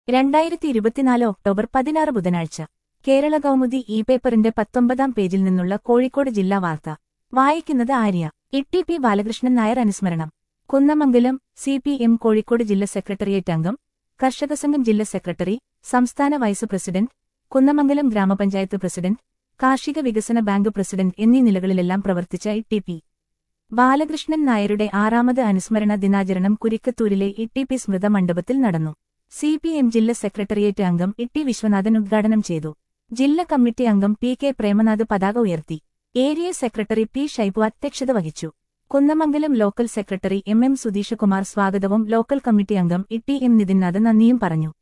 രണ്ടായിരത്തി ഇരുപത്തിനാല് ഒക്ടോബർ പതിനാറ് ബുധനാഴ്ച കേരള കൗമുദി ഇ പേപ്പറിന്റെ പത്തൊമ്പതാം പേജിൽ നിന്നുള്ള കോഴിക്കോട് ജില്ലാ വാർത്ത വായിക്കുന്നത് ആര്യ ഇട്ടി പി ബാലകൃഷ്ണൻ നായർ അനുസ്മരണം Kunnamangalam C P M Kozhikode ജില്ലാ സെക്രട്ടേറിയറ്റ് അംഗം കർഷക സംഘം ജില്ലാ സെക്രട്ടറി സംസ്ഥാന വൈസ് പ്രസിഡന്റ് കുന്നമംഗലം ഗ്രാമപഞ്ചായത്ത് പ്രസിഡന്റ് കാർഷിക വികസന ബാങ്ക് പ്രസിഡന്റ് എന്നീ നിലകളിലെല്ലാം പ്രവർത്തിച്ച ഇട്ടി പി ബാലകൃഷ്ണൻ നായരുടെ ആറാമത് അനുസ്മരണ ദിനാചരണം കുരിക്കത്തൂരിലെ ഇട്ടി പി സ്മൃത മണ്ഡപത്തിൽ നടന്നു സി പി എം ജില്ലാ സെക്രട്ടേറിയറ്റ് അംഗം ഇട്ടി വിശ്വനാഥൻ ഉദ്ഘാടനം ചെയ്തു ജില്ലാ കമ്മിറ്റി അംഗം പി കെ പ്രേമനാഥ് പതാക ഉയർത്തി ഏരിയ സെക്രട്ടറി പി ഷൈബു അധ്യക്ഷത വഹിച്ചു Kunnamangalam local secretary M M Sudheeshkumar സ്വാഗതവും ലോക്കൽ കമ്മിറ്റി അംഗം ഇട്ടി എം നിതിൻനാഥ് നന്ദിയും പറഞ്ഞു